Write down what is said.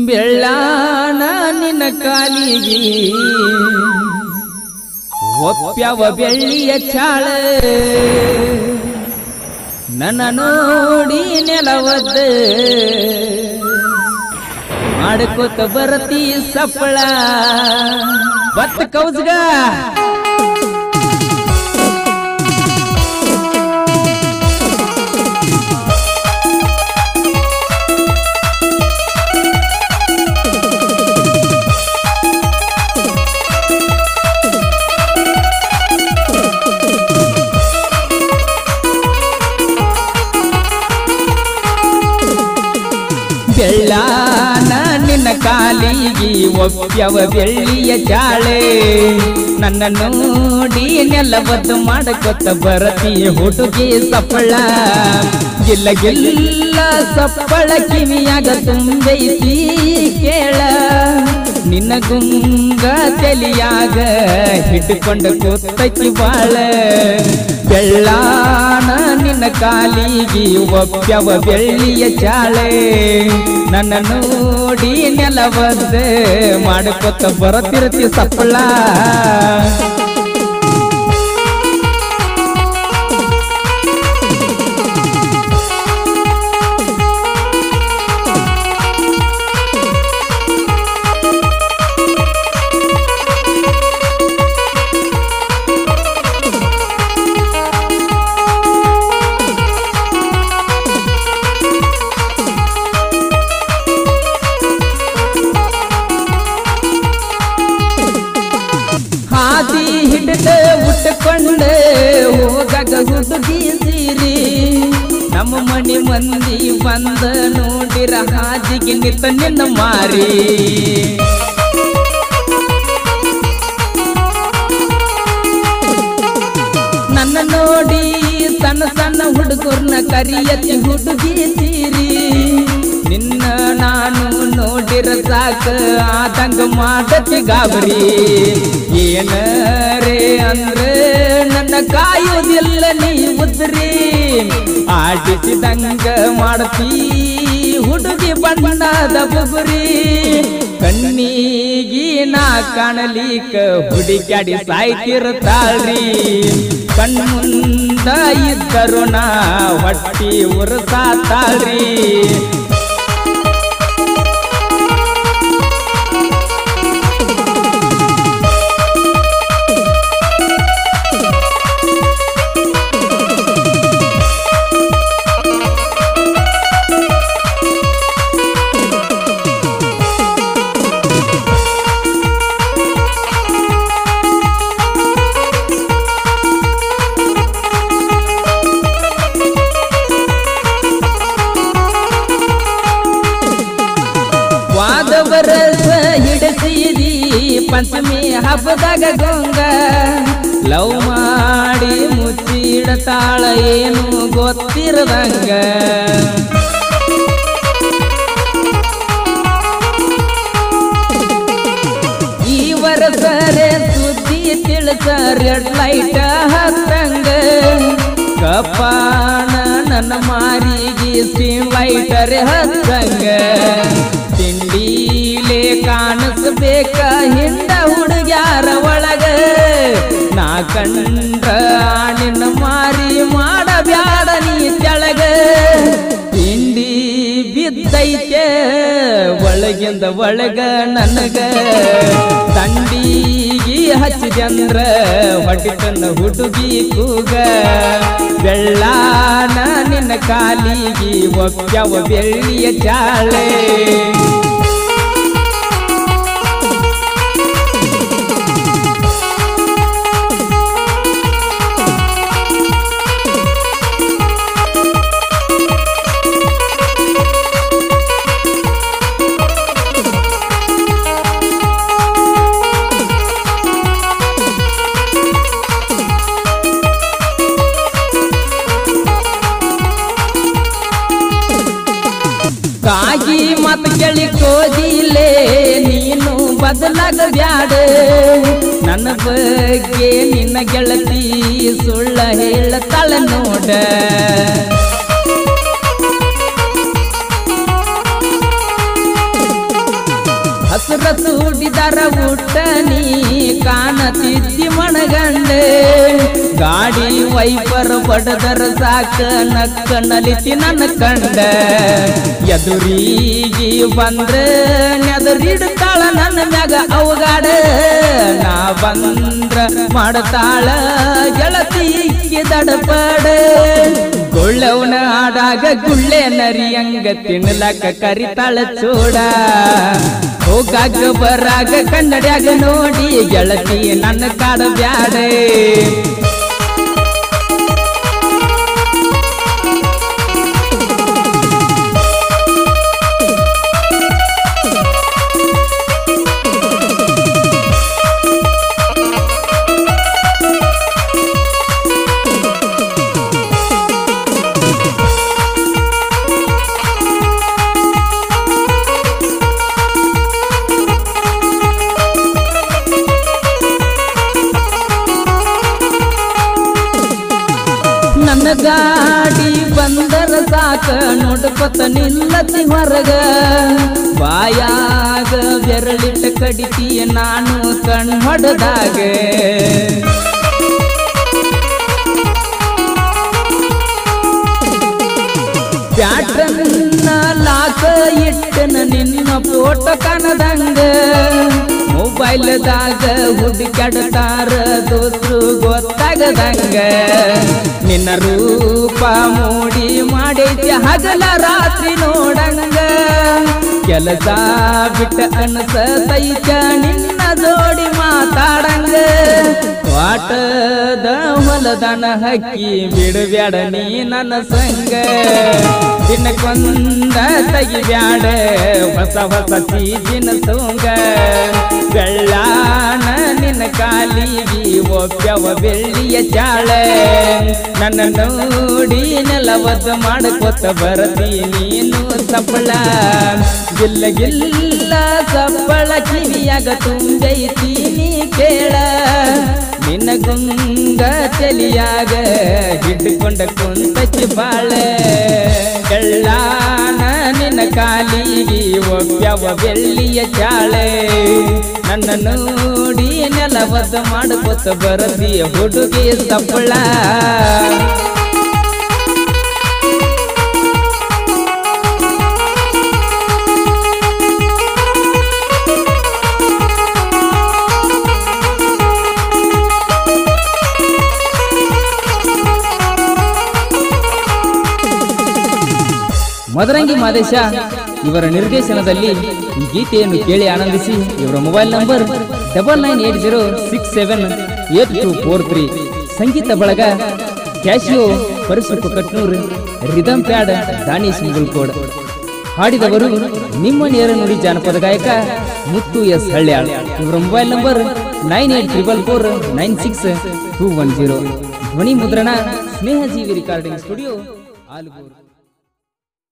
ಬೆಳ್ಳಾನ ನಿನ್ನ ಕಾಲಿಗೆ ಒಪ್ಪ್ಯವ ಬೆಳ್ಳಿಯ ಚಾಳ ನನ್ನ ನೋಡಿ ನೆಲವದ್ದ ಮಾಡ್ಕೋತ ಬರತಿ ಸಪ್ಪಳ ಬತ್ತ ಕೌಸ್ಗ ಬೆಳ್ಳಾನ ನಿನ್ನ ಕಾಲಿಗೆ ಒಪ್ಪ್ಯವ ಬೆಳ್ಳಿಯ ಚಾಳೆ ನನ್ನ ನೋಡಿ ನೆಲವದ್ದು ಮಾಡಕೊತ್ತ ಬರತಿ ಹುಡುಗಿ ಸಪ್ಪಳ ಗಿಲ್ಲ ಗಿಲ್ಲ ಸಪ್ಪಳ ಕಿವಿಯಾಗ ತುಂಬೈತಿ ಕೇಳ ನಿನ್ನ ಗುಂಗ ತಲಿಯಾಗ ಹಿಡ್ಕೊಂಡ ಕೂತೈತಿ ಬಾಳ ಬೆಳ್ಳಾನ ನಿನ್ನ ಕಾಲಿಗೆ ಒಪ್ಪ್ಯವ ಬೆಳ್ಳಿಯ ಚಾಳೆ ನನ್ನ ನೋಡಿ ನೆಲವದ್ದ ಮಾಡ್ಕೊತ ಬರತಿರತಿ ಸಪ್ಪಳ ಹಾದಿ ಹಿಡಿದ ಉಟ್ಟುಕೊಂಡ ಹೋಗಾಗ ಹುಡುಗಿ ಸೀರಿ ನಮ್ಮ ಮನೆ ಮಂದಿ ಬಂದ ನೋಡಿರ ಹಾದಿಗೆ ನಿಂತ ನಿನ್ನ ಮಾರಿ ನನ್ನ ನೋಡಿ ಸಣ್ಣ ಸಣ್ಣ ಹುಡುಗರ್ನ ಕರಿಯತಿ ಹುಡುಗಿ ಸೀರಿ ನಿನ್ನ ನಾನು ನೋಡಿರ ಸಾಕ ಆದಂಗ ಮಾಡತಿ ಗಾಬರಿ ಏನರೇ ಅಂದ್ರೆ ನನ್ನ ಕಾಯುವುದಿಲ್ಲ ನೀ ಉದ್ರಿ ಆಡಿಸಿದಂಗ ಮಾಡತಿ ಹುಡುಗಿ ಬಣ್ಣದ ಬುಗುರಿ ಕಣ್ಣಿಗಿ ನಾ ಕಾಣಲಿಕ ಹುಡುಕ್ಯಾಡಿ ಸಾಯ್ತಿರ್ತಾಳ್ರಿ ಕಣ್ಮುಂದ ಇದ್ದರು ನಾ ಹೊಟ್ಟಿ ಉರಸಾತಾಳ್ರಿ ವಾದವರಸ ಹಿಡಿಸಿದಿ ಪಂಚಮಿ ಹಬ್ಬದಾಗ ಗೊಂಗ ಲವ್ ಮಾಡಿ ಮುಚ್ಚಿಡತಾಳ ಏನು ಗೊತ್ತಿರದಂಗ ಈ ವರಸರೆ ಸುದ್ದಿ ತಿಳಿಸ ರೆಡ್ ಲೈಟ್ ಹತ್ತಂಗ ಕಪಾನ ನನ್ನ ಮಾರಿಗೆ ಸ್ಟೀಮ್ ಲೈಟರ್ ಹತ್ತಂಗ ತಿಂಡಿಲೇ ಕಾಣಿಸ್ಬೇಕ ಹಿಂದ ಹುಡುಗ್ಯಾರ ಒಳಗ ನಾ ಕಂಡ್ರ ನಿನ್ನ ಮಾರಿ ಮಾಡಬ್ಯಾಡ ನೀ ತೆಳಗ ತಿಂಡಿ ಬಿದ್ದೈತೆ ಒಳಗಿಂದ ಒಳಗ ನನಗ ತಂಡಿಗಿ ಹಚ್ಚಿದಂದ್ರ ಹೊಟ್ಟಿತನ ಹುಡುಗಿ ಕೂಗ ಬೆಳ್ಳಾನ ನಿನ್ನ ಕಾಲಿಗಿ ಒಪ್ಪ್ಯವ ಬೆಳ್ಳಿಯ ಚಾಳೆ ಕಾಗಿ ಮತ್ ಕೇಳಿ ಕೋದಿಲೆ ನೀನು ಬದಲಾಗ ಬ್ಯಾಡ ನನ್ನ ಬಗ್ಗೆ ನಿನ್ನ ಗೆಳತಿ ಸುಳ್ಳ ಹೇಳತಾಳ ನೋಡ ಹಸುರ ಸೂಡಿದರ ಊಟ ನೀ ಕಾಣತಿದ್ದಿ ಮಣಗಂಡೆ ಗಾಡಿ ವೈಪರ್ ಬಡದರ ಸಾಕ ನಕ್ಕ ನಲಿತಿ ನನ್ನ ಕಂಡ ಎದುರಿಗೆ ಬಂದ್ರೆ ನೆದರಿಡ್ತಾಳ ನನ್ನ ಮ್ಯಾಗ ಅವಗಾಡ ನಾ ಬಂದ್ರ ಮಾಡತಾಳ ಗೆಳತಿ ದಡಪಡ ಗುಳ್ಳವನ ಆಡಾಗ ಗುಳ್ಳೆ ನರಿಯಂಗ ತಿನ್ನಲಕ್ಕ ಕರಿತಾಳ ಚೋಡ ಹೋಗಾಗ ಬರಾಗ ಕನ್ನಡ್ಯಾಗ ನೋಡಿ ಗೆಳತಿ ನನ್ನ ಕಾಡ ಬ್ಯಾಡೆ ನನ್ನ ಗಾಡಿ ಬಂದರ ಸಾಕ ನೋಡ್ಕೊತ ನಿಲ್ಲತಿ ಹೊರಗ ಬಾಯಾಗ ಬೆರಳಿಟ್ಟ ಕಡಿತೀಯ ನಾನು ಕಣ್ ಹೊಡೆದಾಗ ಪ್ಯಾಟ್ರನ್ನ ಲಾಕ ಇಟ್ಟನ ನಿನ್ನ ಫೋಟೋ ಕಾಣದಂಗ ಮೊಬೈಲ್ದಾಗ ಹುಡುಕಾಡ್ತಾರ ದೋಸ್ರು ಗೊತ್ತಾಗದಂಗ ನಿನ್ನ ರೂಪ ಮೂಡಿ ಮಾಡೈತಿ ಹಗಲ ರಾತ್ರಿ ನೋಡಂಗ ಕೆಲಸ ಬಿಟ್ಟ ಅನ್ಸತೈತ ನಿನ್ನ ಜೋಡಿ ಮಾತಾಡಂಗ ವಾಟದ ಹೊಲದನ ಹಕ್ಕಿ ಬಿಡಬ್ಯಾಡ ನೀ ನನ್ನ ಸಂಗ ದಿನಕ್ಕೊಂದ ತೆಗಿಬ್ಯಾಡ ಹೊಸ ಹೊಸ ಚೀಜಿನ ಸೋಂಗ ಬೆಳ್ಳಾನ ನಿನ್ನ ಕಾಲಿಗಿ ಒಪ್ಪ್ಯವ ಬೆಳ್ಳಿಯ ಚಾಳ ನನ್ನ ನೋಡಿ ನೆಲವದ್ದು ಮಾಡ್ಕೊತ ಬರತಿ ನೀನು ಸಪ್ಪಳ ಗಿಲ್ಲ ಗಿಲ್ಲ ಸಪ್ಪಳ ಕಿವಿಯಾಗ ತುಂಬೈತಿ ನೀ ಕೇಳ ನಿನ್ನ ಗುಂಗ ತಲಿಯಾಗ ಹಿಡ್ಕೊಂಡ ಕುಂತಕ್ಕೆ ಬಾಳೆ ಕಳ್ಳಾನ ನಿನ್ನ ಕಾಲಿಗೆ ಒಪ್ಪ್ಯವ ಬೆಳ್ಳಿಯ ಚಾಳೆ ನನ್ನ ನೋಡಿ ನೆಲವದ್ದು ಮಾಡ್ಕೊತ ಬರದಿ ಹುಡುಗಿ ಸಪ್ಪಳ ಮದರಂಗಿ ಮಾದೇಶ ಇವರ ನಿರ್ದೇಶನದಲ್ಲಿ ಈ ಗೀತೆಯನ್ನು ಕೇಳಿ ಆನಂದಿಸಿ ಇವರ mobile number double nine eight zero six seven eight two four three ಸಂಗೀತ ಬಳಗ ಕ್ಯಾಶಿಯೋ ಪರಿಸು ಕಟ್ನೂರು ರಿದಮ್ ಪ್ಯಾಡ್ ದಾನೀಶ್ ಮುಗುಲ್ಕೋಡ್ ಹಾಡಿದವರು ನಿಮ್ಮ ನೇರ ನುಡಿ ಜಾನಪದ ಗಾಯಕ ಮುತ್ತು ಎಸ್ ಹಳ್ಳ್ಯಾಳ್ ಇವರ mobile number nine eight triple four nine six two one zero ಧ್ವನಿ ಮುದ್ರಣ ಸ್ನೇಹಜೀವಿ ರಿಕಾರ್ಡಿಂಗ್ ಸ್ಟುಡಿಯೋ ಆಲೂರು